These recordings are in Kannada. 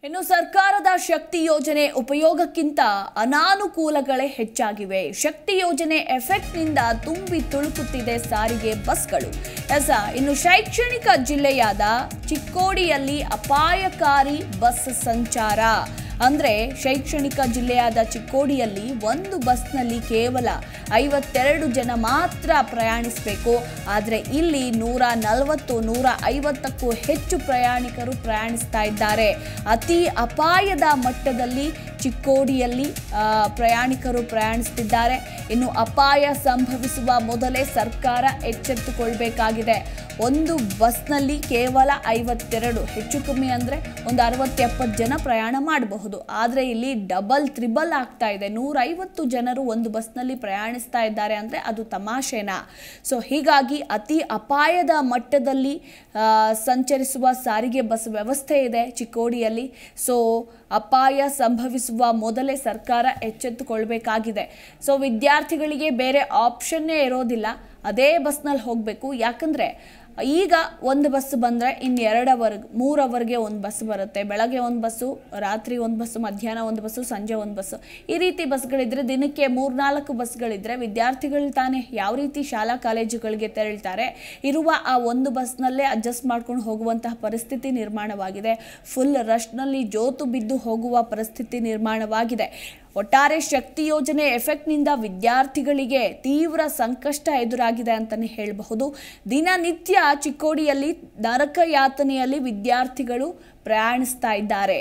ಇನ್ನು ಸರ್ಕಾರದ ಶಕ್ತಿ ಯೋಜನೆ ಉಪಯೋಗಕ್ಕಿಂತ ಅನಾನುಕೂಲಗಳೇ ಹೆಚ್ಚಾಗಿವೆ ಶಕ್ತಿ ಯೋಜನೆ ಎಫೆಕ್ಟ್ನಿಂದ ತುಂಬಿ ತುಳುಕುತ್ತಿದೆ ಸಾರಿಗೆ ಬಸ್ಗಳು ಎಸ ಇನ್ನು ಶೈಕ್ಷಣಿಕ ಜಿಲ್ಲೆಯಾದ ಚಿಕ್ಕೋಡಿಯಲ್ಲಿ ಅಪಾಯಕಾರಿ ಬಸ್ ಸಂಚಾರ ಅಂದ್ರೆ ಶೈಕ್ಷಣಿಕ ಜಿಲ್ಲೆಯಾದ ಚಿಕ್ಕೋಡಿಯಲ್ಲಿ ಒಂದು ಬಸ್ನಲ್ಲಿ ಕೇವಲ ಐವತ್ತೆರಡು ಜನ ಮಾತ್ರ ಪ್ರಯಾಣಿಸಬೇಕು ಆದರೆ ಇಲ್ಲಿ ನೂರ ನಲವತ್ತು ನೂರ ಐವತ್ತಕ್ಕೂ ಹೆಚ್ಚು ಪ್ರಯಾಣಿಕರು ಪ್ರಯಾಣಿಸ್ತಾ ಇದ್ದಾರೆ ಅತಿ ಅಪಾಯದ ಮಟ್ಟದಲ್ಲಿ ಚಿಕ್ಕೋಡಿಯಲ್ಲಿ ಆ, ಪ್ರಯಾಣಿಕರು ಪ್ರಯಾಣಿಸ್ತಿದ್ದಾರೆ ಇನ್ನು ಅಪಾಯ ಸಂಭವಿಸುವ ಮೊದಲೇ ಸರ್ಕಾರ ಎಚ್ಚೆತ್ತುಕೊಳ್ಬೇಕಾಗಿದೆ ಒಂದು ಬಸ್ನಲ್ಲಿ ಕೇವಲ ಐವತ್ತೆರಡು ಹೆಚ್ಚು ಕಮ್ಮಿ ಅಂದರೆ ಒಂದು ಅರವತ್ತು ಎಪ್ಪತ್ತು ಜನ ಪ್ರಯಾಣ ಮಾಡಬಹುದು ಆದರೆ ಇಲ್ಲಿ ಡಬಲ್ ತ್ರಿಬಲ್ ಆಗ್ತಾ ಇದೆ ನೂರೈವತ್ತು ಜನರು ಒಂದು ಬಸ್ನಲ್ಲಿ ಪ್ರಯಾಣಿಸ್ತಾ ಇದ್ದಾರೆ ಅಂದರೆ ಅದು ತಮಾಷೆನಾ ಸೊ ಹೀಗಾಗಿ ಅತಿ ಅಪಾಯದ ಮಟ್ಟದಲ್ಲಿ ಆ, ಸಂಚರಿಸುವ ಸಾರಿಗೆ ಬಸ್ ವ್ಯವಸ್ಥೆ ಇದೆ ಚಿಕ್ಕೋಡಿಯಲ್ಲಿ ಸೊ ಅಪಾಯ ಸಂಭವಿಸುವ ಮೊದಲೇ ಸರ್ಕಾರ ಎಚ್ಚೆತ್ತುಕೊಳ್ಬೇಕಾಗಿದೆ ಸೊ ವಿದ್ಯಾರ್ಥಿಗಳಿಗೆ ಬೇರೆ ಆಪ್ಷನ್ನೇ ಇರೋದಿಲ್ಲ ಅದೇ ಬಸ್ನಲ್ಲಿ ಹೋಗಬೇಕು ಯಾಕಂದರೆ ಈಗ ಒಂದು ಬಸ್ ಬಂದರೆ ಇನ್ನು ಎರಡು ಅವರ್ಗೆ ಮೂರು ಅವರ್ಗೆ ಒಂದು ಬಸ್ ಬರುತ್ತೆ ಬೆಳಗ್ಗೆ ಒಂದು ಬಸ್ಸು ರಾತ್ರಿ ಒಂದು ಬಸ್ಸು ಮಧ್ಯಾಹ್ನ ಒಂದು ಬಸ್ಸು ಸಂಜೆ ಒಂದು ಬಸ್ಸು ಈ ರೀತಿ ಬಸ್ಗಳಿದ್ರೆ ದಿನಕ್ಕೆ ಮೂರ್ನಾಲ್ಕು ಬಸ್ಗಳಿದ್ರೆ ವಿದ್ಯಾರ್ಥಿಗಳು ತಾನೇ ಯಾವ ರೀತಿ ಶಾಲಾ ಕಾಲೇಜುಗಳಿಗೆ ತೆರಳ್ತಾರೆ ಇರುವ ಆ ಒಂದು ಬಸ್ನಲ್ಲೇ ಅಡ್ಜಸ್ಟ್ ಮಾಡ್ಕೊಂಡು ಹೋಗುವಂತಹ ಪರಿಸ್ಥಿತಿ ನಿರ್ಮಾಣವಾಗಿದೆ ಫುಲ್ ರಶ್ನಲ್ಲಿ ಜೋತು ಬಿದ್ದು ಹೋಗುವ ಪರಿಸ್ಥಿತಿ ನಿರ್ಮಾಣವಾಗಿದೆ ಒಟ್ಟಾರೆ ಶಕ್ತಿ ಯೋಜನೆ ಎಫೆಕ್ಟ್ನಿಂದ ವಿದ್ಯಾರ್ಥಿಗಳಿಗೆ ತೀವ್ರ ಸಂಕಷ್ಟ ಎದುರಾಗಿದೆ ಅಂತಲೇ ಹೇಳಬಹುದು ದಿನನಿತ್ಯ ಚಿಕ್ಕೋಡಿಯಲ್ಲಿ ನರಕ ಯಾತನೆಯಲ್ಲಿ ವಿದ್ಯಾರ್ಥಿಗಳು ಪ್ರಯಾಣಿಸ್ತಾ ಇದ್ದಾರೆ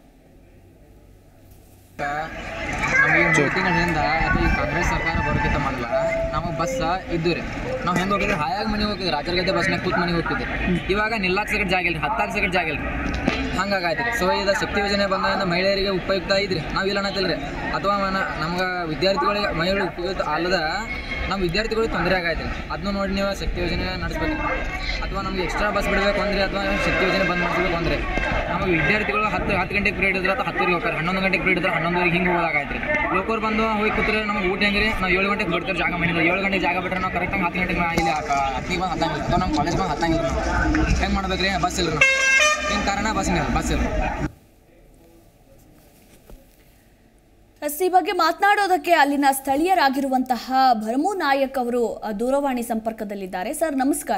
ನಮಗೆ ಮೂರು ತಿಂಗಳಿಂದ ಅದು ಈ ಕಾಂಗ್ರೆಸ್ ಸರ್ಕಾರ ಬರೋಕ್ಕಿಂತ ಮೊದಲ ನಮಗೆ ಬಸ್ ಇದ್ದು ರೀ ನಾವು ಹೆಂಗೆ ಹೋಗಿದ್ವಿ ಹಾಯಾಗಿ ಮನೆ ಹೋಗಿದ್ವಿ ರಾಜರ್ಗದ್ದೆ ಬಸ್ನಾಗ ಕೂತ್ ಮನೆ ಹೋಗ್ತಿದ್ದೆ ಇವಾಗ ನಿಲ್ಲಾಕ್ ಸೆಕೆಂಡ್ ಜಾಗ ಇಲ್ಲ ಹತ್ತಾರು ಸೆಕೆಂಡ್ ಜಾಗ ಇಲ್ಲ ಹಂಗಾಗಾಯ್ತು ರೀ ಸೊ ಇದು ಶಕ್ತಿ ಯೋಜನೆ ಬಂದಾಗ ಮಹಿಳೆಯರಿಗೆ ಉಪಯುಕ್ತ ಐತ್ರಿ ನಾವು ಇಲ್ಲ ಅನ್ನತ್ತಿಲ್ಲ ರೀ ಅಥವಾ ನಮ್ಗೆ ವಿದ್ಯಾರ್ಥಿಗಳಿಗೆ ಮಹಿಳೆಗಳು ಉಪಯುಕ್ತ ಅಲ್ಲದ ನಮ್ಮ ವಿದ್ಯಾರ್ಥಿಗಳಿಗೆ ತೊಂದರೆ ಆಗೈತೆ ಅದನ್ನು ನೋಡಿ ನೀವು ಶಕ್ತಿ ಯೋಜನೆ ನಡೆಸ್ಬೇಕು ಅಥವಾ ನಮ್ಗೆ ಎಕ್ಸ್ಟ್ರಾ ಬಸ್ ಬಿಡಬೇಕು ಅಂದರೆ ಅಥವಾ ಶಕ್ತಿ ಯೋಜನೆ ಬಂದ್ ಮಾಡಿಸ್ಬೇಕು ಅಂದರೆ ನಮ್ಮ ವಿದ್ಯಾರ್ಥಿಗಳು ಹತ್ತು ಹತ್ತು ಗಂಟೆಗೆ ಪೀರಿಯಡ್ ಇದ್ರೆ ಅಥವಾ ಹತ್ತುವರೆಗೆ ಹೋಗ್ತಾರೆ ಹನ್ನೊಂದು ಗಂಟೆಗೆ ಪೀರಿಯಡ್ ಇದ್ರೆ ಹನ್ನೊಂದುವರೆಗೆ ಹಿಂಗೆ ಹೋಗೋದಾಗೈತೆ ರೀ ಲೋಕೋರು ಬಂದು ಹೋಗಿ ಕೂತ್ರೆ ನಮ್ಗೆ ಊಟ ಹೆಂಗೆ ರೀ ನಾವು ಏಳು ಗಂಟೆಗೆ ಬಿಡ್ತಾರೆ ಜಾಗ ಮಾಡಿದ್ರೆ ಏಳು ಗಂಟೆಗೆ ಜಾಗ ಬಿಟ್ಟರೆ ನಾವು ಕರೆಕ್ಟಾಗಿ ಹತ್ತು ಗಂಟೆಗೆ ಇಲ್ಲಿ ಹತ್ತಿಗೆ ಬಂದು ಹತ್ತಂಗಿಲ್ಲ ಅಥವಾ ನಮ್ಮ ಕಾಲೇಜ್ ಬಂದು ಹತ್ತಂಗಿಲ್ಲ ನಾವು ಹೆಂಗೆ ಮಾಡ್ಬೇಕು ರೀ ಬಸ್ ಇಲ್ಲ ನಾವು ಹಿಂಗೆ ಕಾರಣ ಬಸ್ ಇಲ್ಲ ಬಸ್ ಇಲ್ಲ ಎಸ್, ಈ ಬಗ್ಗೆ ಮಾತನಾಡೋದಕ್ಕೆ ಅಲ್ಲಿನ ಸ್ಥಳೀಯರಾಗಿರುವಂತಹ ಭರಮು ನಾಯಕ್ ಅವರು ಅ, ದೂರವಾಣಿ ಸಂಪರ್ಕದಲ್ಲಿದ್ದಾರೆ ಸರ್ ನಮಸ್ಕಾರ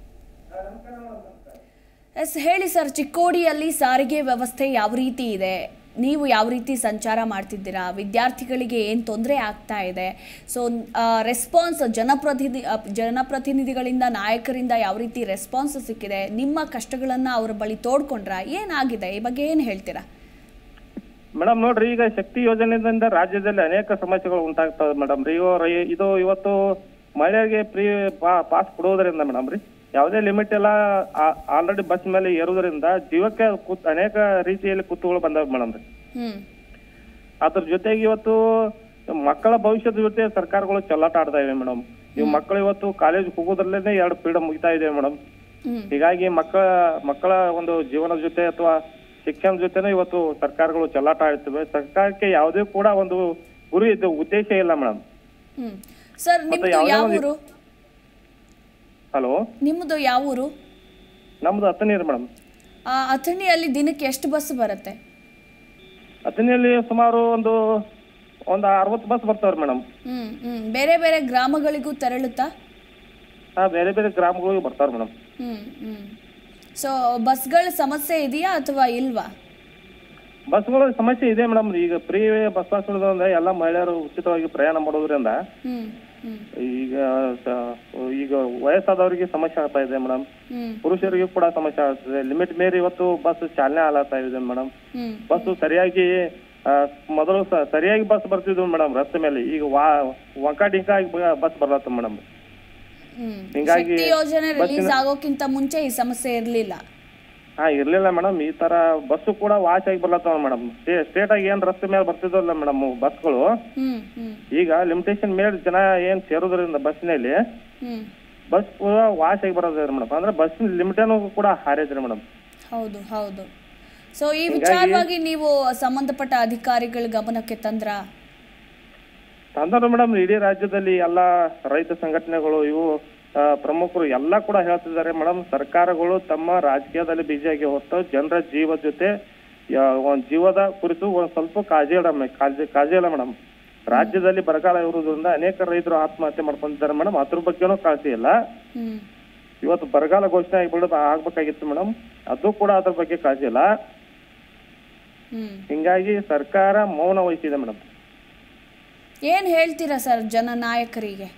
ಎಸ್ ಹೇಳಿ ಸರ್ ಚಿಕ್ಕೋಡಿಯಲ್ಲಿ ಸಾರಿಗೆ ವ್ಯವಸ್ಥೆ ಯಾವ ರೀತಿ ಇದೆ ನೀವು ಯಾವ ರೀತಿ ಸಂಚಾರ ಮಾಡ್ತಿದ್ದೀರಾ ವಿದ್ಯಾರ್ಥಿಗಳಿಗೆ ಏನು ತೊಂದರೆ ಆಗ್ತಾ ಇದೆ ಸೊ ರೆಸ್ಪಾನ್ಸ್ ಜನಪ್ರತಿನಿಧಿ ಅ, ಜನಪ್ರತಿನಿಧಿಗಳಿಂದ ನಾಯಕರಿಂದ ಯಾವ ರೀತಿ ರೆಸ್ಪಾನ್ಸ್ ಸಿಕ್ಕಿದೆ ನಿಮ್ಮ ಕಷ್ಟಗಳನ್ನು ಅವರ ಬಳಿ ತೋಡ್ಕೊಂಡ್ರ ಏನಾಗಿದೆ ಈ ಬಗ್ಗೆ ಏನು ಹೇಳ್ತೀರಾ ಮೇಡಮ್ ನೋಡ್ರಿ ಈಗ ಶಕ್ತಿ ಯೋಜನೆಯಿಂದ ರಾಜ್ಯದಲ್ಲಿ ಅನೇಕ ಸಮಸ್ಯೆಗಳು ಉಂಟಾಗ್ತವೆ ಮೇಡಮ್ ರೀ ಇವ- ರೈ- ಇದು ಇವತ್ತು ಮಹಿಳೆಯರಿಗೆ ಫ್ರೀ ಪಾಸ್ ಕೊಡುವುದರಿಂದ ಮೇಡಮ್ ರೀ ಯಾವುದೇ ಲಿಮಿಟ್ ಎಲ್ಲ ಆಲ್ರೆಡಿ ಬಸ್ ಮೇಲೆ ಏರುವುದರಿಂದ ಜೀವಕ್ಕೆ ಕುತ್ ಅನೇಕ ರೀತಿಯಲ್ಲಿ ಕುತ್ತುಗಳು ಬಂದವೆ ಮೇಡಮ್ ರೀ ಹ್ಞೂ ಅದ್ರ ಜೊತೆಗೆ ಇವತ್ತು ಮಕ್ಕಳ ಭವಿಷ್ಯದ ಜೊತೆ ಸರ್ಕಾರಗಳು ಚೆಲ್ಲಾಟ ಆಡ್ತಾ ಇವೆ ಮೇಡಮ್ ಇವು ಮಕ್ಕಳು ಇವತ್ತು ಕಾಲೇಜ್ ಹೋಗೋದ್ರಲ್ಲೇ ಎರಡು ಪೀರಿಯಡ್ ಮುಗಿತಾ ಇದೆ ಮೇಡಮ್ ಹ್ಞೂ ಹೀಗಾಗಿ ಮಕ್ಕಳ ಮಕ್ಕಳ ಒಂದು ಜೀವನದ ಜೊತೆ ಅಥವಾ ಶಿಕ್ಷಣದ ಜೊತೆನೂ ಇವತ್ತು ಸರ್ಕಾರಗಳು ಚೆಲ್ಲಾಟ ಆಡ್ತವೆ ಸರ್ಕಾರಕ್ಕೆ ಯಾವುದೇ ಕೂಡ ಒಂದು ಗುರಿ ಇದು ಉದ್ದೇಶ ಇಲ್ಲ ಮೇಡಮ್ ಹ್ಮ್ ಸರ್ ಮತ್ತೆ ನಿಮ್ದು ಯಾವುದೇ ಯಾವ ಒಂದು- ಊರು ಹಲೋ ನಿಮ್ಮದು ಯಾವ ಊರು ನಮ್ದು ಹತ್ತನೇರು ಮೇಡಮ್ ಆ ಅಥಣಿಯಲ್ಲಿ ದಿನಕ್ಕೆ ಎಷ್ಟು ಬಸ್ ಬರುತ್ತೆ ಹತ್ತನೆಯಲ್ಲಿ ಸುಮಾರು ಒಂದು ಒಂದು ಅರವತ್ತು ಬಸ್ ಬರ್ತಾವ್ರಿ ಮೇಡಮ್ ಹ್ಮ್ ಹ್ಮ್ ಬೇರೆ ಬೇರೆ ಗ್ರಾಮಗಳಿಗೂ ತೆರಳುತ್ತಾ ಹಾ ಬೇರೆ ಬೇರೆ ಗ್ರಾಮಗಳಿಗೂ ಬರ್ತಾವ್ರಿ ಮೇಡಮ್ ಹ್ಮ್ ಹ್ಮ್ ಸೊ ಬಸ್ಗಳ ಸಮಸ್ಯೆ ಇದೆಯಾ ಅಥವಾ ಇಲ್ವಾ ಬಸ್ಗಳ ಸಮಸ್ಯೆ ಇದೆ ಮೇಡಮ್ ಈಗ ಫ್ರೀ ಬಸ್ ಪಾಸ್ ಇರೋದ್ರಿಂದ ಎಲ್ಲ ಮಹಿಳೆಯರು ಉಚಿತವಾಗಿ ಪ್ರಯಾಣ ಮಾಡೋದ್ರಿಂದ ಹ್ಮ್ ಹ್ಮ್ ಈಗ ಸ- ಈಗ ವಯಸ್ಸಾದವರಿಗೆ ಸಮಸ್ಯೆ ಆಗ್ತಾ ಇದೆ ಮೇಡಮ್ ಹ್ಮ್ ಪುರುಷರಿಗೂ ಕೂಡ ಸಮಸ್ಯೆ ಆಗ್ತದೆ ಲಿಮಿಟ್ ಮೀರಿ ಇವತ್ತು ಬಸ್ ಚಾಲನೆ ಆಗ್ತಾ ಇದೆ ಮೇಡಮ್ ಹ್ಮ್ ಬಸ್ ಸರಿಯಾಗಿ ಆ, ಮೊದಲು ಸ- ಸರಿಯಾಗಿ ಬಸ್ ಬರ್ತಿದ್ವು ಮೇಡಮ್ ರಸ್ತೆ ಮೇಲೆ ಈಗ ವಾ ವಂಕ ಡಿಂಕ ಆಗಿ ಬಸ್ ಬರ್ಲತ್ತ ಮೇಡಮ್ ಹ್ಮ್ ಹಿಂಗಾಗಿ ಶಕ್ತಿ ಯೋಜನೆ ರಿಲೀಸ್ ಬಸ್ಸಿನ- ಆಗೋಕ್ಕಿಂತ ಮುಂಚೆ ಈ ಸಮಸ್ಯೆ ಇರಲಿಲ್ಲ ಹಾ ಇರ್ಲಿಲ್ಲ ಮೇಡಮ್ ಈ ತರ ಬಸ್ಸು ಕೂಡ ವಾಶ್ ಆಗಿ ಬರ್ಲತ್ತವ ಮೇಡಮ್ ಸ್ಟೇಟ್ ಆಗಿ ಏನ್ ರಸ್ತೆ ಮೇಲೆ ಬರ್ತಿದ್ವಲ್ಲ ಮೇಡಮ್ ಬಸ್ಗಳು ಹ್ಮ್ ಹ್ಮ್ ಈಗ ಲಿಮಿಟೇಷನ್ ಮೇಲೆ ಜನ ಏನ್ ಸೇರೋದ್ರಿಂದ ಬಸ್ಸಿನಲ್ಲಿ ಹ್ಮ್ ಬಸ್ ಪೂರ ವಾಶ್ ಆಗಿ ಬರೋದ್ರಿ ಮೇಡಮ್ ಅಂದ್ರೆ ಬಸ್ಸಿನ ಲಿಮಿಟೇನು ಕೂಡ ಹಾರೈತ್ರಿ ಮೇಡಮ್ ಹೌದು ಹೌದು ಸೊ ಈ ವಿಚಾರವಾಗಿ ನೀವು ಸಂಬಂಧಪಟ್ಟ ಅಧಿಕಾರಿಗಳ ಗಮನಕ್ಕೆ ತಂದ್ರ ತಂದರು ಮೇಡಮ್ ಇಡೀ ರಾಜ್ಯದಲ್ಲಿ ಎಲ್ಲ ರೈತ ಸಂಘಟನೆಗಳು ಇವು ಆ, ಪ್ರಮುಖರು ಎಲ್ಲ ಕೂಡ ಹೇಳ್ತಿದ್ದಾರೆ ಮೇಡಮ್ ಸರ್ಕಾರಗಳು ತಮ್ಮ ರಾಜಕೀಯದಲ್ಲಿ ಬಿಜಿಯಾಗಿ ಹೊರತು ಜನರ ಜೀವದ ಜೊತೆ ಯಾ- ಒಂದ್ ಜೀವದ ಕುರಿತು ಒಂದ್ ಸ್ವಲ್ಪ ಕಾಳಜಿ ಇಲ್ಲ ಮೆ- ಕಾಳಜಿ ಕಾಳಜಿ ಇಲ್ಲ ಮೇಡಮ್ ರಾಜ್ಯದಲ್ಲಿ ಬರಗಾಲ ಇರುವುದರಿಂದ ಅನೇಕ ರೈತರು ಆತ್ಮಹತ್ಯೆ ಮಾಡ್ಕೊಂಡಿದ್ದಾರೆ ಮೇಡಮ್ ಅದ್ರ ಬಗ್ಗೆನೂ ಕಾಳಜಿ ಇಲ್ಲ ಹ್ಮ್ ಇವತ್ತು ಬರಗಾಲ ಘೋಷಣೆ ಆಗಿಬಿಡೋದು ಆಗ್ಬೇಕಾಗಿತ್ತು ಮೇಡಮ್ ಅದು ಕೂಡ ಅದ್ರ ಬಗ್ಗೆ ಕಾಳಜಿ ಇಲ್ಲ ಹ್ಮ್ ಹಿಂಗಾಗಿ ಸರ್ಕಾರ ಮೌನ ವಹಿಸಿದೆ ಮೇಡಮ್ ಏನ್ ಹೇಳ್ತೀರಾ ಸರ್ ಜನನಾಯಕರಿಗೆ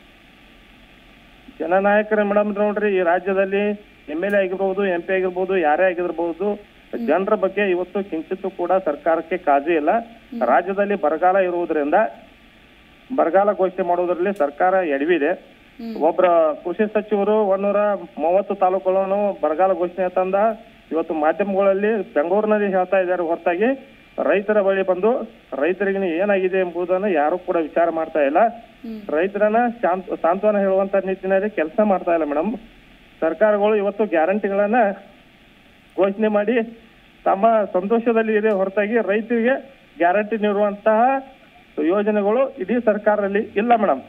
ಜನನಾಯಕರ ಮೇಡಮ್ ನೋಡ್ರಿ ಈ ರಾಜ್ಯದಲ್ಲಿ ಎಂ ಎಲ್ ಎ ಆಗಿರ್ಬೋದು ಎಂ ಪಿ ಆಗಿರ್ಬೋದು ಯಾರೇ ಆಗಿರ್ಬೋದು ಜನರ ಬಗ್ಗೆ ಇವತ್ತು ಕಿಂಚಿತ್ತೂ ಕೂಡ ಸರ್ಕಾರಕ್ಕೆ ಕಾಳಜಿ ಇಲ್ಲ ರಾಜ್ಯದಲ್ಲಿ ಬರಗಾಲ ಇರುವುದರಿಂದ ಬರಗಾಲ ಘೋಷಣೆ ಮಾಡುವುದರಲ್ಲಿ ಸರ್ಕಾರ ಎಡವಿದೆ ಒಬ್ಬರ ಕೃಷಿ ಸಚಿವರು ಒಂದೂರ ಮೂವತ್ತು ತಾಲೂಕುಗಳನ್ನು ಬರಗಾಲ ಘೋಷಣೆ ತಂದ ಇವತ್ತು ಮಾಧ್ಯಮಗಳಲ್ಲಿ ಬೆಂಗಳೂರಿನಲ್ಲಿ ಹೇಳ್ತಾ ಇದ್ದಾರೆ ಹೊರತಾಗಿ ರೈತರ ಬಳಿ ಬಂದು ರೈತರಿಗೆ ಏನಾಗಿದೆ ಎಂಬುದನ್ನು ಯಾರು ಕೂಡ ವಿಚಾರ ಮಾಡ್ತಾ ಇಲ್ಲ ರೈತರನ್ನ ಶಾಂತ ಸಾಂತ್ವನ ಹೇಳುವಂತ ನಿಟ್ಟಿನಲ್ಲಿ ಕೆಲಸ ಮಾಡ್ತಾ ಇಲ್ಲ ಮೇಡಮ್ ಸರ್ಕಾರಗಳು ಇವತ್ತು ಗ್ಯಾರಂಟಿಗಳನ್ನ ಘೋಷಣೆ ಮಾಡಿ ತಮ್ಮ ಸಂತೋಷದಲ್ಲಿ ಇದೆ ಹೊರತಾಗಿ ರೈತರಿಗೆ ಗ್ಯಾರಂಟಿ ನೀಡುವಂತಹ ಯೋಜನೆಗಳು ಇಡೀ ಸರ್ಕಾರದಲ್ಲಿ ಇಲ್ಲ madam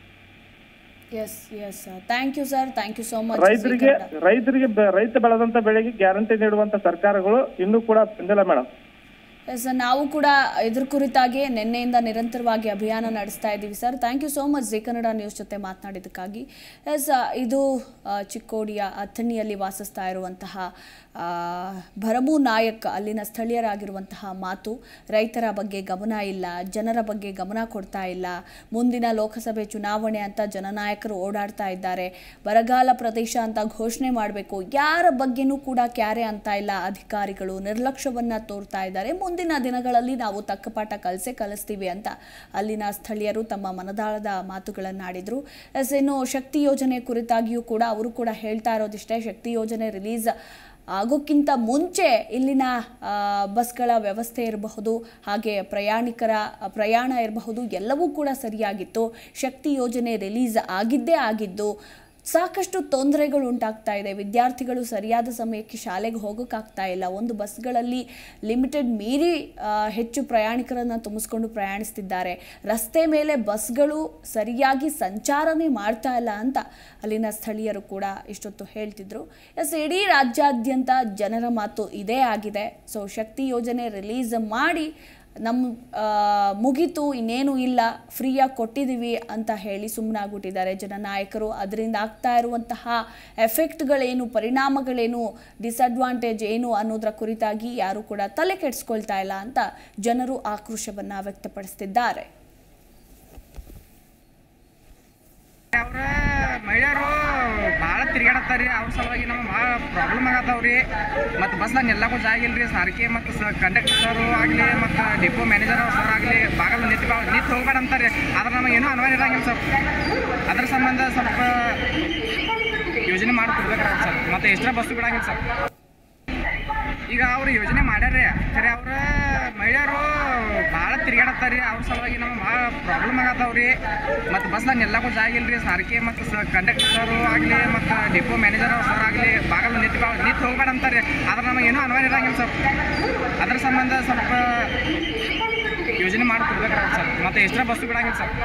yes yes thank you sir thank you so much ರೈತರಿಗೆ ರೈತರಿಗೆ ಬೆ- ರೈತ ಬೆಳೆದಂತ ಬೆಳೆಗೆ ಗ್ಯಾರಂಟಿ ನೀಡುವಂತ ಸರ್ಕಾರಗಳು ಇನ್ನೂ ಕೂಡ ಬಂದಿಲ್ಲ ಮೇಡಮ್ ಎಸ್ ನಾವು ಕೂಡ ಇದ್ರ ಕುರಿತಾಗಿ ನಿನ್ನೆಯಿಂದ ನಿರಂತರವಾಗಿ ಅಭಿಯಾನ ನಡೆಸ್ತಾ ಇದ್ದೀವಿ sir thank you so much Zee Kannada news ಜೊತೆ ಮಾತನಾಡಿದ್ದಕ್ಕಾಗಿ ಎಸ್ ಇದು ಆ, ಚಿಕ್ಕೋಡಿಯ ಅಥಣಿಯಲ್ಲಿ ವಾಸಿಸ್ತಾ ಇರುವಂತಹ ಆ, ಭರಮು ನಾಯಕ್ ಅಲ್ಲಿನ ಸ್ಥಳೀಯರಾಗಿರುವಂತಹ ಮಾತು ರೈತರ ಬಗ್ಗೆ ಗಮನ ಇಲ್ಲ ಜನರ ಬಗ್ಗೆ ಗಮನ ಕೊಡ್ತಾ ಇಲ್ಲ ಮುಂದಿನ ಲೋಕಸಭೆ ಚುನಾವಣೆ ಅಂತ ಜನನಾಯಕರು ಓಡಾಡ್ತಾ ಇದ್ದಾರೆ ಬರಗಾಲ ಪ್ರದೇಶ ಅಂತ ಘೋಷಣೆ ಮಾಡಬೇಕು ಯಾರ ಬಗ್ಗೆನೂ ಕೂಡ ಕ್ಯಾರೆ ಅಂತ ಇಲ್ಲ ಅಧಿಕಾರಿಗಳು ನಿರ್ಲಕ್ಷ್ಯವನ್ನ ತೋರ್ತಾ ಇದ್ದಾರೆ ಮುಂದಿನ ದಿನಗಳಲ್ಲಿ ನಾವು ತಕ್ಕ ಪಾಠ ಕಲಿಸೇ ಕಲಿಸ್ತೀವಿ ಅಂತ ಅಲ್ಲಿನ ಸ್ಥಳೀಯರು ತಮ್ಮ ಮನದಾಳದ ಮಾತುಗಳನ್ನಾಡಿದ್ರು ಎಸ್ ಇನ್ನು ಶಕ್ತಿ ಯೋಜನೆ ಕುರಿತಾಗಿಯೂ ಕೂಡ ಅವರು ಕೂಡ ಹೇಳ್ತಾ ಇರೋದಿಷ್ಟೇ ಶಕ್ತಿ ಯೋಜನೆ ರಿಲೀಸ್ ಆಗೋಕ್ಕಿಂತ ಮುಂಚೆ ಇಲ್ಲಿನ ಆ, ಬಸ್ಗಳ ವ್ಯವಸ್ಥೆ ಇರಬಹುದು ಹಾಗೆ ಪ್ರಯಾಣಿಕರ ಪ್ರಯಾಣ ಇರಬಹುದು ಎಲ್ಲವೂ ಕೂಡ ಸರಿಯಾಗಿತ್ತು ಶಕ್ತಿ ಯೋಜನೆ ರಿಲೀಸ್ ಆಗಿದ್ದೇ ಆಗಿದ್ದು ಸಾಕಷ್ಟು ತೊಂದರೆಗಳು ಉಂಟಾಗ್ತಾ ಇದೆ ವಿದ್ಯಾರ್ಥಿಗಳು ಸರಿಯಾದ ಸಮಯಕ್ಕೆ ಶಾಲೆಗೆ ಹೋಗೋಕ್ಕಾಗ್ತಾ ಇಲ್ಲ ಒಂದು ಬಸ್ಗಳಲ್ಲಿ ಲಿಮಿಟೆಡ್ ಮೀರಿ ಆ, ಹೆಚ್ಚು ಪ್ರಯಾಣಿಕರನ್ನು ತುಂಬಿಸ್ಕೊಂಡು ಪ್ರಯಾಣಿಸ್ತಿದ್ದಾರೆ ರಸ್ತೆ ಮೇಲೆ ಬಸ್ಗಳು ಸರಿಯಾಗಿ ಸಂಚಾರನೇ ಮಾಡ್ತಾ ಇಲ್ಲ ಅಂತ ಅಲ್ಲಿನ ಸ್ಥಳೀಯರು ಕೂಡ ಇಷ್ಟೊತ್ತು ಹೇಳ್ತಿದ್ರು ಎಸ್ ಇಡೀ ರಾಜ್ಯಾದ್ಯಂತ ಜನರ ಮಾತು ಇದೇ ಆಗಿದೆ ಸೊ ಶಕ್ತಿ ಯೋಜನೆ ರಿಲೀಸ್ ಮಾಡಿ ನಮ್ಮ ಆ, ಮುಗೀತು ಇನ್ನೇನು ಇಲ್ಲ ಫ್ರೀಯಾಗಿ ಕೊಟ್ಟಿದ್ದೀವಿ ಅಂತ ಹೇಳಿ ಸುಮ್ಮನಾಗ್ಬಿಟ್ಟಿದ್ದಾರೆ ಜನನಾಯಕರು ಅದರಿಂದ ಆಗ್ತಾ ಇರುವಂತಹ ಎಫೆಕ್ಟ್ಗಳೇನು ಪರಿಣಾಮಗಳೇನು ಡಿಸಡ್ವಾಂಟೇಜ್ ಏನು ಅನ್ನೋದರ ಕುರಿತಾಗಿ ಯಾರು ಕೂಡ ತಲೆ ಕೆಡಿಸ್ಕೊಳ್ತಾ ಇಲ್ಲ ಅಂತ ಜನರು ಆಕ್ರೋಶವನ್ನು ವ್ಯಕ್ತಪಡಿಸ್ತಿದ್ದಾರೆ ಅವ್ರ ಮಹಿಳೆಯರು ಭಾಳ ತಿರ್ಗಾಡತ್ತಾರಿ ಅವ್ರ ಸಲುವಾಗಿ ನಮ್ಗೆ ಭಾಳ ಪ್ರಾಬ್ಲಮ್ ಆಗತ್ತವ್ರಿ ಮತ್ತು ಬಸ್ನಾಗ ಎಲ್ಲಕ್ಕೂ ಜಾಗ ಇಲ್ರಿ ಸಾರಿಗೆ ಮತ್ತು ಸ ಕಂಡಕ್ಟರ್ ಸರು ಆಗಲಿ ಮತ್ತು ಡಿಪೋ ಮ್ಯಾನೇಜರ್ ಸರ್ ಆಗಲಿ ಬಾಗಲ್ ನಿಂತು ನಿಂತು ಹೋಗ್ಬೇಡ ಅಂತಾರೆ ಆದ್ರೆ ನಮಗೆ ಏನೂ ಅನ್ವಾಯ ಇರಂಗಿಲ್ಲ ಸರ್ ಅದ್ರ ಸಂಬಂಧ ಸ್ವಲ್ಪ ಯೋಜನೆ ಮಾಡಿಕೊಡ್ಬೇಕಾಗ್ತದೆ ಸರ್ ಮತ್ತು ಎಕ್ಸ್ಟ್ರಾ ಬಸ್ಸು ಬಿಡಂಗಿಲ್ಲ ಸರ್ ಈಗ ಅವ್ರು ಯೋಜನೆ ಮಾಡ್ಯಾರ್ರಿ ಖರೆ ಅವ್ರ ಮಹಿಳೆಯರು ಭಾಳ ತಿರ್ಗಾಡತ್ತಾರಿ ಅವ್ರ ಸಲುವಾಗಿ ನಮ್ಗೆ ಭಾಳ ಪ್ರಾಬ್ಲಮ್ ಆಗತ್ತವ್ರಿ ಮತ್ತು ಬಸ್ನಾಗ ಎಲ್ಲಕ್ಕೂ ಜಾಗ ಇಲ್ರಿ ಸಾರಿಗೆ ಮತ್ತು ಸ ಕಂಡಕ್ಟರ್ ಸರು ಆಗಲಿ ಮತ್ತು ಡಿಪೋ ಮ್ಯಾನೇಜರ್ ಸರ್ ಆಗಲಿ ಬಾಗಲ್ ನಿಂತು ನಿಂತು ಹೋಗ್ಬೇಡ ಅಂತಾರೆ ಆದ್ರೆ ನಮಗೆ ಏನೂ ಅನ್ವಾಯ ಇರಂಗಿಲ್ಲ ಸರ್ ಅದ್ರ ಸಂಬಂಧ ಸ್ವಲ್ಪ ಯೋಜನೆ ಮಾಡಿಕೊಡ್ಬೇಕಾಗ್ತದೆ ಸರ್ ಮತ್ತು ಎಕ್ಸ್ಟ್ರಾ ಬಸ್ಸು ಬಿಡಂಗಿಲ್ಲ ಸರ್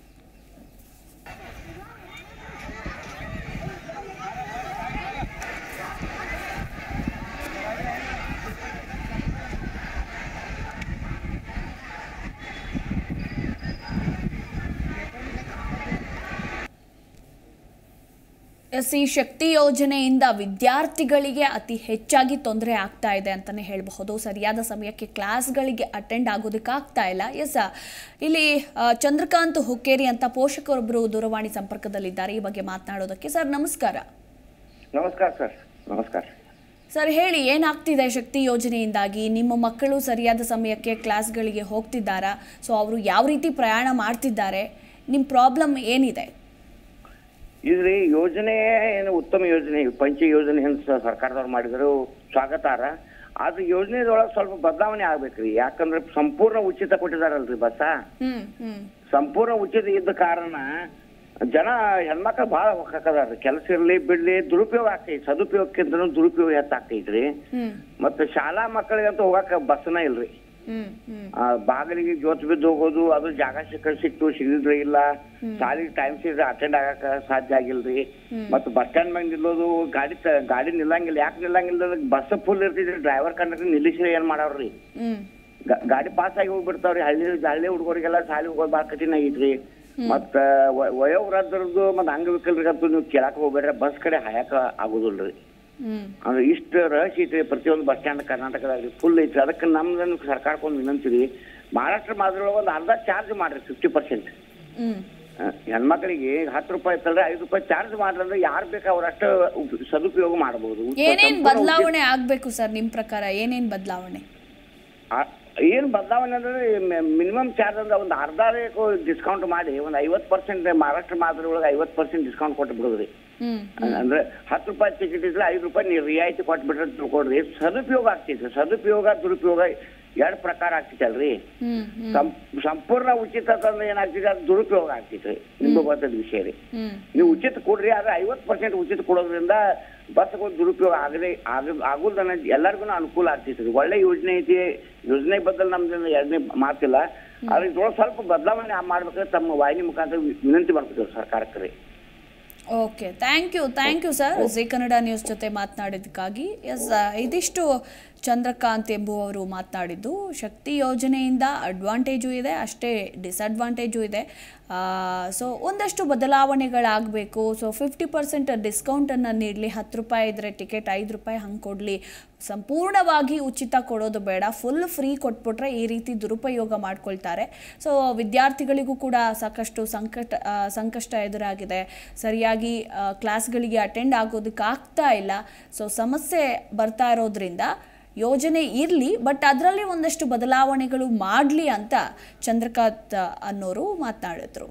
ಎಸ್ ಈ ಶಕ್ತಿ ಯೋಜನೆಯಿಂದ ವಿದ್ಯಾರ್ಥಿಗಳಿಗೆ ಅತಿ ಹೆಚ್ಚಾಗಿ ತೊಂದರೆ ಆಗ್ತಾ ಇದೆ ಅಂತಲೇ ಹೇಳಬಹುದು ಸರಿಯಾದ ಸಮಯಕ್ಕೆ ಕ್ಲಾಸ್ಗಳಿಗೆ ಅಟೆಂಡ್ ಆಗೋದಕ್ಕಾಗ್ತಾ ಇಲ್ಲ ಎಸ್ ಇಲ್ಲಿ ಆ, ಚಂದ್ರಕಾಂತ್ ಹುಕ್ಕೇರಿ ಅಂತ ಪೋಷಕರೊಬ್ಬರು ದೂರವಾಣಿ ಸಂಪರ್ಕದಲ್ಲಿದ್ದಾರೆ ಈ ಬಗ್ಗೆ ಮಾತನಾಡೋದಕ್ಕೆ ಸರ್ ನಮಸ್ಕಾರ ನಮಸ್ಕಾರ ಸರ್ ನಮಸ್ಕಾರ ಸರ್ ಹೇಳಿ ಏನಾಗ್ತಿದೆ ಶಕ್ತಿ ಯೋಜನೆಯಿಂದಾಗಿ ನಿಮ್ಮ ಮಕ್ಕಳು ಸರಿಯಾದ ಸಮಯಕ್ಕೆ ಕ್ಲಾಸ್ಗಳಿಗೆ ಹೋಗ್ತಿದ್ದಾರಾ ಸೊ ಅವರು ಯಾವ ರೀತಿ ಪ್ರಯಾಣ ಮಾಡ್ತಿದ್ದಾರೆ ನಿಮ್ಮ ಪ್ರಾಬ್ಲಮ್ ಏನಿದೆ ಇದ್ರಿ ಯೋಜನೆ ಏನು ಉತ್ತಮ ಯೋಜನೆ ಪಂಚ ಯೋಜನೆ ಅಂತ ಸ- ಸರ್ಕಾರದವ್ರು ಮಾಡಿದ್ರು ಸ್ವಾಗತಾರ ಆದ್ರೆ ಯೋಜನೆದೊಳಗೆ ಸ್ವಲ್ಪ ಬದಲಾವಣೆ ಆಗ್ಬೇಕ್ರಿ ಯಾಕಂದ್ರೆ ಸಂಪೂರ್ಣ ಉಚಿತ ಕೊಟ್ಟಿದಾರಲ್ರಿ ಬಸ್ಸ ಹ್ಮ್ ಹ್ಮ್ ಸಂಪೂರ್ಣ ಉಚಿತ ಇದ್ದ ಕಾರಣ ಜನ ಹೆಣ್ಮಕ್ಳು ಭಾಳ ಹೋಗಾಕದಾರ್ರಿ ಕೆಲಸ ಇರ್ಲಿ ಬಿಡ್ಲಿ ದುರುಪಯೋಗ ಆಗ್ತೈತಿ ಸದುಪಯೋಗಕ್ಕಿಂತ ದುರುಪಯೋಗ ಹೆಚ್ಚಾಗ್ತೈತ್ರಿ ಹ್ಮ್ ಮತ್ತೆ ಶಾಲಾ ಮಕ್ಕಳಿಗಂತೂ ಹೋಗಾಕ ಬಸ್ನ ಇಲ್ರಿ ಹ್ಮ್ ಹ್ಮ್ ಆ, ಬಾಗಿಲಿಗೆ ಜೋತ್ ಬಿದ್ದು ಹೋಗೋದು ಅದು ಜಾಗ ಸಿಕ್ಕ ಸಿಕ್ತು ಸಿಗಲಿದ್ರೆ ಇಲ್ಲ ಸಾಲಿಗೆ ಟೈಮ್ ಸಿದ್ರೆ ಅಟೆಂಡ್ ಆಗಕ ಸಾಧ್ಯ ಆಗಿಲ್ರಿ ಮತ್ತು ಬಸ್ ಸ್ಟ್ಯಾಂಡ್ ಮ್ಯಾಗ ನಿಲ್ಲೋದು ಗಾಡಿ ತ- ಗಾಡಿ ನಿಲ್ಲಂಗಿಲ್ಲ ಯಾಕೆ ನಿಲ್ಲಂಗಿಲ್ಲ ಬಸ್ ಫುಲ್ ಇರ್ತಿದ್ರಿ ಡ್ರೈವರ್ ಕಂಡಕ್ಟರ್ ನಿಲ್ಲಿಸಿ ಏನ್ ಮಾಡವ್ರಿ ಹ್ಮ್ ಗಾ- ಗಾಡಿ ಪಾಸ್ ಆಗಿ ಹೋಗ್ಬಿಡ್ತಾವ್ರಿ ಹಳ್ಳಿ ಹಳ್ಳಿ ಹುಡುಗರಿಗೆಲ್ಲ ಸಾಲಿ ಹೋಗೋದು ಭಾಳ ಕಠಿಣ ಆಗೈತ್ರಿ ಮತ್ತ ವ- ವಯೋವೃದ್ಧರದ್ದು ಮತ್ತೆ ಅಂಗವಿಕಲರಿಗಂತೂ ನೀವು ಕೇಳಕ್ ಹೋಗ್ಬೇಡ್ರಿ ಬಸ್ ಕಡೆ ಹಾಯಕ ಆಗುದಿಲ್ರಿ ಹ್ಮ್ ಅಂದ್ರೆ ಇಷ್ಟು ರಶ್ ಐತ್ರಿ ಪ್ರತಿಯೊಂದು ಬಸ್ ಸ್ಟ್ಯಾಂಡ್ ಕರ್ನಾಟಕದಾಗ ಫುಲ್ ಐತ್ರಿ ಅದಕ್ಕೆ ನಮ್ದು ಸರ್ಕಾರಕ್ಕೆ ಒಂದು ವಿನಂತಿ ರೀ ಮಹಾರಾಷ್ಟ್ರ ಮಾದರಿ ಒಂದು ಅರ್ಧ ಚಾರ್ಜ್ ಮಾಡ್ರಿ ಫಿಫ್ಟಿ ಪರ್ಸೆಂಟ್ ಹ್ಮ್ ಹೆಣ್ಮಕ್ಳಿಗೆ ಹತ್ತು ರೂಪಾಯಿ ಇತ್ತಂದ್ರೆ ಐದು ರೂಪಾಯಿ ಚಾರ್ಜ್ ಮಾಡ್ರಂದ್ರೆ ಯಾರು ಬೇಕು ಅವ್ರಷ್ಟು ಉಪ- ಸದುಪಯೋಗ ಮಾಡಬಹುದು ಏನೇನ್ ಬದಲಾವಣೆ ಆಗ್ಬೇಕು ಸರ್ ನಿಮ್ ಪ್ರಕಾರ ಏನೇನ್ ಬದಲಾವಣೆ ಏನ್ ಬದಲಾವಣೆ ಅಂದ್ರೆ ಮಿನಿಮಮ್ ಚಾರ್ಜ್ ಅಂದ್ರೆ ಒಂದು ಅರ್ಧ ಡಿಸ್ಕೌಂಟ್ ಮಾಡಿ ಒಂದು ಐವತ್ತು ಪರ್ಸೆಂಟ್ ಮಹಾರಾಷ್ಟ್ರ ಮಾದರಿ ಒಳಗೆ ಐವತ್ತು ಪರ್ಸೆಂಟ್ ಡಿಸ್ಕೌಂಟ್ ಕೊಟ್ಟು ಬಿಡೋದ್ರಿ ಹ್ಮ್ ಅಂದ್ರೆ ಹತ್ತು ರೂಪಾಯಿ ಟಿಕೆಟ್ ಇದ್ರೆ ಐದು ರೂಪಾಯಿ ನೀವು ರಿಯಾಯಿತಿ ಕೊಟ್ಬಿಟ್ರೆ ತಿಳ್ಕೊಡ್ರಿ ಸದುಪಯೋಗ ಆಗ್ತೈತಿ ಸದುಪಯೋಗ ದುರುಪಯೋಗ ಎರಡು ಪ್ರಕಾರ ಆಗ್ತೈತಲ್ರಿ ಹ್ಮ್ ಹ್ಮ್ ಸಂ- ಸಂಪೂರ್ಣ ಉಚಿತ ತಂದ್ರೆ ಏನಾಗ್ತೈತಿ ಅದು ದುರುಪಯೋಗ ಆಗ್ತೈತ್ರಿ ನಿಮ್ಗೆ ಗೊತ್ತದ ವಿಷಯ ರೀ ಹ್ಮ್ ನೀವು ಉಚಿತ ಕೊಡ್ರಿ ಆದ್ರೆ ಐವತ್ತು ಪರ್ಸೆಂಟ್ ಉಚಿತ ಕೊಡೋದ್ರಿಂದ ಬಸ್ಗಳು ದುರುಪಯೋಗ ಆಗದೆ ಆಗ ಆಗುಲ್ದನ್ನ ಎಲ್ಲರಿಗೂ ಅನುಕೂಲ ಆಗ್ತೈತ್ರಿ ಒಳ್ಳೆ ಯೋಜನೆ ಐತಿ ಯೋಜನೆ ಬದಲು ನಮ್ದು ಎರಡನೇ ಮಾತಿಲ್ಲ ಆದ್ರೆ ಇದ್ರೊಳಗೆ ಸ್ವಲ್ಪ ಬದಲಾವಣೆ ಮಾಡ್ಬೇಕಾದ್ರೆ ತಮ್ಮ ವಾಹಿನಿ ಮುಖಾಂತರ ವಿ- ವಿನಂತಿ ಮಾಡ್ಕೊತೀವಿ ಸರ್ಕಾರಕ್ಕೆ ರೀ okay thank you thank you sir Zee Kannada news ಜೊತೆ ಮಾತನಾಡಿದ್ದಕ್ಕಾಗಿ ಎಸ್ ಇದಿಷ್ಟು ಚಂದ್ರಕಾಂತ್ ಎಂಬುವವರು ಮಾತನಾಡಿದ್ದು ಶಕ್ತಿ ಯೋಜನೆಯಿಂದ ಅಡ್ವಾಂಟೇಜು ಇದೆ ಅಷ್ಟೇ ಡಿಸಡ್ವಾಂಟೇಜು ಇದೆ ಸೊ ಒಂದಷ್ಟು ಬದಲಾವಣೆಗಳಾಗಬೇಕು ಸೊ ಫಿಫ್ಟಿ ಪರ್ಸೆಂಟ್ ಡಿಸ್ಕೌಂಟನ್ನು ನೀಡಲಿ ಹತ್ತು ರೂಪಾಯಿ ಇದ್ದರೆ ಟಿಕೆಟ್ ಐದು ರೂಪಾಯಿ ಹಂಗೆ ಕೊಡಲಿ ಸಂಪೂರ್ಣವಾಗಿ ಉಚಿತ ಕೊಡೋದು ಬೇಡ ಫುಲ್ ಫ್ರೀ ಕೊಟ್ಬಿಟ್ರೆ ಈ ರೀತಿ ದುರುಪಯೋಗ ಮಾಡ್ಕೊಳ್ತಾರೆ ಸೊ ವಿದ್ಯಾರ್ಥಿಗಳಿಗೂ ಕೂಡ ಸಾಕಷ್ಟು ಸಂಕಟ ಆ, ಸಂಕಷ್ಟ ಎದುರಾಗಿದೆ ಸರಿಯಾಗಿ ಆ, ಕ್ಲಾಸ್ಗಳಿಗೆ ಅಟೆಂಡ್ ಆಗೋದಕ್ಕೆ ಆಗ್ತಾ ಇಲ್ಲ ಸೊ ಸಮಸ್ಯೆ ಬರ್ತಾ ಇರೋದ್ರಿಂದ ಯೋಜನೆ ಇರಲಿ ಬಟ್ ಅದರಲ್ಲಿ ಒಂದಷ್ಟು ಬದಲಾವಣೆಗಳು ಮಾಡಲಿ ಅಂತ ಚಂದ್ರಕಾಂತ್ ಅನ್ನೋರು ಮಾತನಾಡಿದ್ರು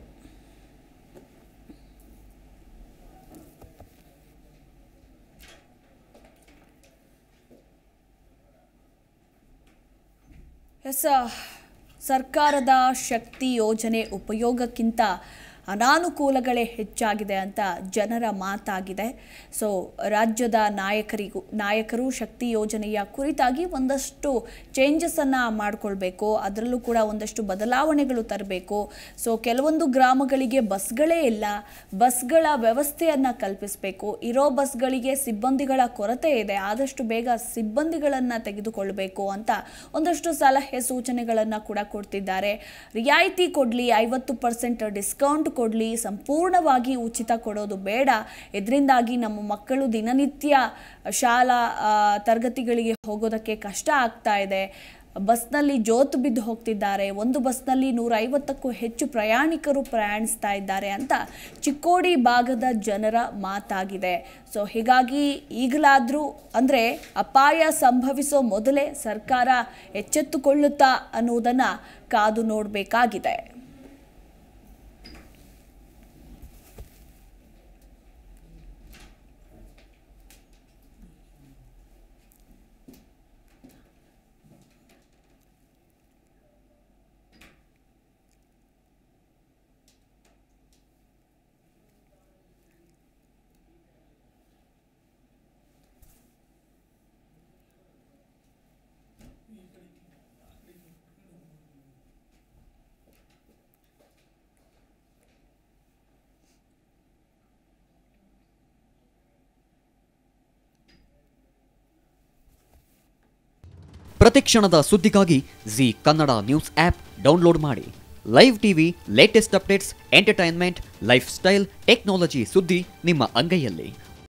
ಎಸ್ ಸರ್ಕಾರದ ಶಕ್ತಿ ಯೋಜನೆ ಉಪಯೋಗಕ್ಕಿಂತ ಅನಾನುಕೂಲಗಳೇ ಹೆಚ್ಚಾಗಿದೆ ಅಂತ ಜನರ ಮಾತಾಗಿದೆ ಸೊ ರಾಜ್ಯದ ನಾಯಕರಿಗೂ ನಾಯಕರು ಶಕ್ತಿ ಯೋಜನೆಯ ಕುರಿತಾಗಿ ಒಂದಷ್ಟು ಚೇಂಜಸನ್ನು ಮಾಡಿಕೊಳ್ಬೇಕು ಅದರಲ್ಲೂ ಕೂಡ ಒಂದಷ್ಟು ಬದಲಾವಣೆಗಳು ತರಬೇಕು ಸೊ ಕೆಲವೊಂದು ಗ್ರಾಮಗಳಿಗೆ ಬಸ್ಗಳೇ ಇಲ್ಲ ಬಸ್ಗಳ ವ್ಯವಸ್ಥೆಯನ್ನು ಕಲ್ಪಿಸಬೇಕು ಇರೋ ಬಸ್ಗಳಿಗೆ ಸಿಬ್ಬಂದಿಗಳ ಕೊರತೆ ಇದೆ ಆದಷ್ಟು ಬೇಗ ಸಿಬ್ಬಂದಿಗಳನ್ನು ತೆಗೆದುಕೊಳ್ಳಬೇಕು ಅಂತ ಒಂದಷ್ಟು ಸಲಹೆ ಸೂಚನೆಗಳನ್ನು ಕೂಡ ಕೊಡ್ತಿದ್ದಾರೆ ರಿಯಾಯಿತಿ ಕೊಡಲಿ ಐವತ್ತು ಪರ್ಸೆಂಟ್ ಡಿಸ್ಕೌಂಟ್ ಕೊಡಲಿ ಸಂಪೂರ್ಣವಾಗಿ ಉಚಿತ ಕೊಡೋದು ಬೇಡ ಇದರಿಂದಾಗಿ ನಮ್ಮ ಮಕ್ಕಳು ದಿನನಿತ್ಯ ಶಾಲಾ ಆ, ತರಗತಿಗಳಿಗೆ ಹೋಗೋದಕ್ಕೆ ಕಷ್ಟ ಆಗ್ತಾ ಇದೆ ಬಸ್ನಲ್ಲಿ ಜೋತು ಬಿದ್ದು ಹೋಗ್ತಿದ್ದಾರೆ ಒಂದು ಬಸ್ನಲ್ಲಿ ನೂರ ಐವತ್ತಕ್ಕೂ ಹೆಚ್ಚು ಪ್ರಯಾಣಿಕರು ಪ್ರಯಾಣಿಸ್ತಾ ಇದ್ದಾರೆ ಅಂತ ಚಿಕ್ಕೋಡಿ ಭಾಗದ ಜನರ ಮಾತಾಗಿದೆ ಸೊ ಹೀಗಾಗಿ ಈಗಲಾದರೂ ಅಂದರೆ ಅಪಾಯ ಸಂಭವಿಸೋ ಮೊದಲೇ ಸರ್ಕಾರ ಎಚ್ಚೆತ್ತುಕೊಳ್ಳುತ್ತಾ ಅನ್ನುವುದನ್ನು ಕಾದು ನೋಡಬೇಕಾಗಿದೆ ಪ್ರತಿಕ್ಷಣದ ಸುದ್ದಿಗಾಗಿ Zee Kannada news app download ಮಾಡಿ live TV latest updates entertainment lifestyle technology ಸುದ್ದಿ ನಿಮ್ಮ ಅಂಗೈಯಲ್ಲಿ